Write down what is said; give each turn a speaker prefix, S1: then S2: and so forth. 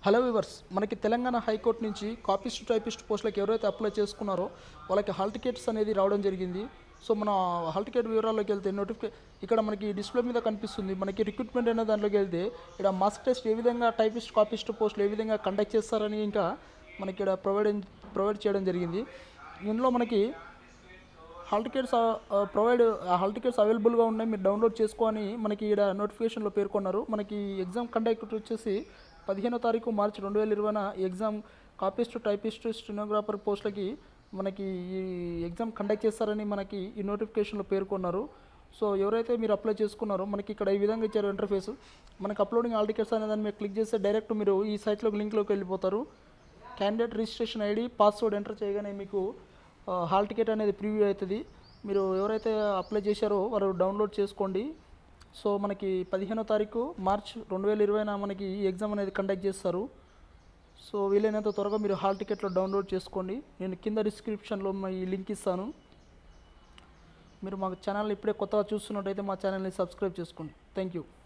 S1: hello viewers మనకి Telangana high court నుంచి copyist typist పోస్టులకు ఎవరైతే అప్లై చేసుకున్నారో వాళ్ళకి హాల్ టికెట్స్ అనేది రావడం జరిగింది సో మన హాల్ టికెట్ వివరాల్లోకి వెళ్తే నోటిఫికే ఇక్కడ మనకి డిస్ప్లే మీద కనిపిస్తుంది మనకి రిక్రూట్మెంట్ అనే దాంట్లోకి వెళ్తే ఇక్కడ మాస్క్ టెస్ట్ ఏ విధంగా టైపిస్ట్ కాపిస్ట్ పోస్టులు ఏ విధంగా కండక్ట్ చేస్తారని ఇంకా మనకి ఇక్కడ ప్రొవైడ్ ప్రొవైడ్ చేయడం జరిగింది ఇందులో మనకి hall tickets provide hall tickets అవైలబుల్గా ఉన్నాయి మీరు డౌన్లోడ్ చేసుకొని మనకి ఇక్కడ నోటిఫికేషన్లో పేర్కొన్నారు మనకి ఎగ్జామ్ కండక్ట్ వచ్చేసి పదిహేనో తారీఖు మార్చి రెండు వేల ఇరవైన ఎగ్జామ్ కాపిస్ట్ టైపిస్ట్ స్టెనోగ్రాఫర్ పోస్టులకి మనకి ఈ ఎగ్జామ్ కండక్ట్ చేస్తారని మనకి ఈ నోటిఫికేషన్లో పేర్కొన్నారు సో ఎవరైతే మీరు అప్లై చేసుకున్నారో మనకి ఇక్కడ ఈ విధంగా ఇచ్చారు ఇంటర్ఫేస్ మనకి అప్లోడింగ్ హాల్ టికెట్స్ అనే దాన్ని మీరు క్లిక్ చేస్తే డైరెక్ట్ మీరు ఈ సైట్లోకి లింక్లోకి వెళ్ళిపోతారు candidate registration ID password enter చేయగానే మీకు ఆ, హాల్ టికెట్ అనేది ప్రివ్యూ అవుతుంది మీరు ఎవరైతే అప్లై చేశారో వారు డౌన్లోడ్ చేసుకోండి సో మనకి పదిహేనో తారీఖు మార్చ్ రెండు వేల ఇరవైన మనకి ఈ ఎగ్జామ్ అనేది కండక్ట్ చేస్తారు సో వీలైనంత త్వరగా మీరు హాల్ టికెట్లో డౌన్లోడ్ చేసుకోండి నేను కింద డిస్క్రిప్షన్లో మా ఈ లింక్ ఇస్తాను మీరు మా ఛానల్ ఇప్పుడే కొత్తగా చూస్తున్నట్టయితే మా ఛానల్ని సబ్స్క్రైబ్ చేసుకోండి థ్యాంక్ యూ